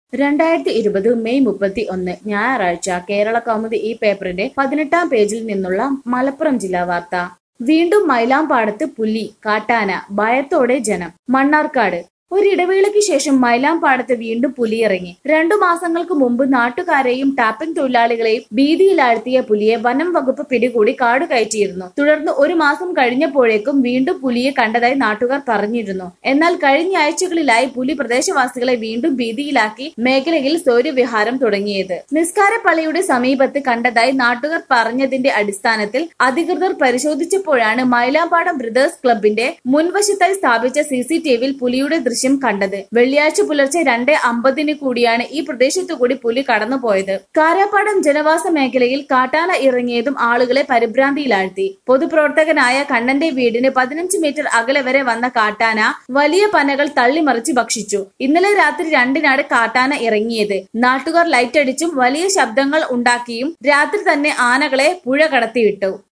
രണ്ടായിരത്തി ഇരുപത് മെയ് മുപ്പത്തി ഒന്ന് ഞായറാഴ്ച കേരള കൗമുദി ഈ പേപ്പറിന്റെ പതിനെട്ടാം പേജിൽ നിന്നുള്ള മലപ്പുറം ജില്ലാ വാർത്ത വീണ്ടും മൈലാമ്പാടത്ത് പുലി കാട്ടാന ഭയത്തോടെ ജനം മണ്ണാർക്കാട് ഒരിടവേളയ്ക്ക് ശേഷം മൈലാമ്പാടത്ത് വീണ്ടും പുലിയിറങ്ങി രണ്ടു മാസങ്ങൾക്ക് മുമ്പ് നാട്ടുകാരെയും ടാപ്പിംഗ് തൊഴിലാളികളെയും ഭീതിയിലാഴ്ത്തിയ പുലിയെ വനം വകുപ്പ് പിടികൂടി കാട് കയറ്റിയിരുന്നു തുടർന്ന് ഒരു മാസം കഴിഞ്ഞപ്പോഴേക്കും വീണ്ടും പുലിയെ കണ്ടതായി നാട്ടുകാർ പറഞ്ഞിരുന്നു എന്നാൽ കഴിഞ്ഞ ആഴ്ചകളിലായി പുലി പ്രദേശവാസികളെ വീണ്ടും ഭീതിയിലാക്കി മേഖലയിൽ സൗര്യവിഹാരം തുടങ്ങിയത് നിസ്കാര പള്ളിയുടെ സമീപത്ത് കണ്ടതായി നാട്ടുകാർ പറഞ്ഞതിന്റെ അടിസ്ഥാനത്തിൽ അധികൃതർ പരിശോധിച്ചപ്പോഴാണ് മൈലാമ്പാടം ബ്രദേഴ്സ് ക്ലബിന്റെ മുൻവശത്തായി സ്ഥാപിച്ച സി സി ടി വിയിൽ പുലിയുടെ ദൃശ്യം കണ്ടത് വെള്ളിയാഴ്ച പുലർച്ചെ രണ്ട് അമ്പതിന് കൂടിയാണ് ഈ പ്രദേശത്തു കൂടി പുലി കടന്നുപോയത് കാരാപ്പാടം ജനവാസ മേഖലയിൽ കാട്ടാന ഇറങ്ങിയതും ആളുകളെ പരിഭ്രാന്തിയിലാഴ്ത്തി പൊതുപ്രവർത്തകനായ കണ്ണന്റെ വീടിന് പതിനഞ്ച് മീറ്റർ അകലെ വരെ വന്ന കാട്ടാന വലിയ പനകൾ തള്ളിമറിച്ച് ഭക്ഷിച്ചു ഇന്നലെ രാത്രി രണ്ടിനാണ് കാട്ടാന ഇറങ്ങിയത് നാട്ടുകാർ ലൈറ്റടിച്ചും വലിയ ശബ്ദങ്ങൾ ഉണ്ടാക്കിയും രാത്രി തന്നെ ആനകളെ പുഴ കടത്തിവിട്ടു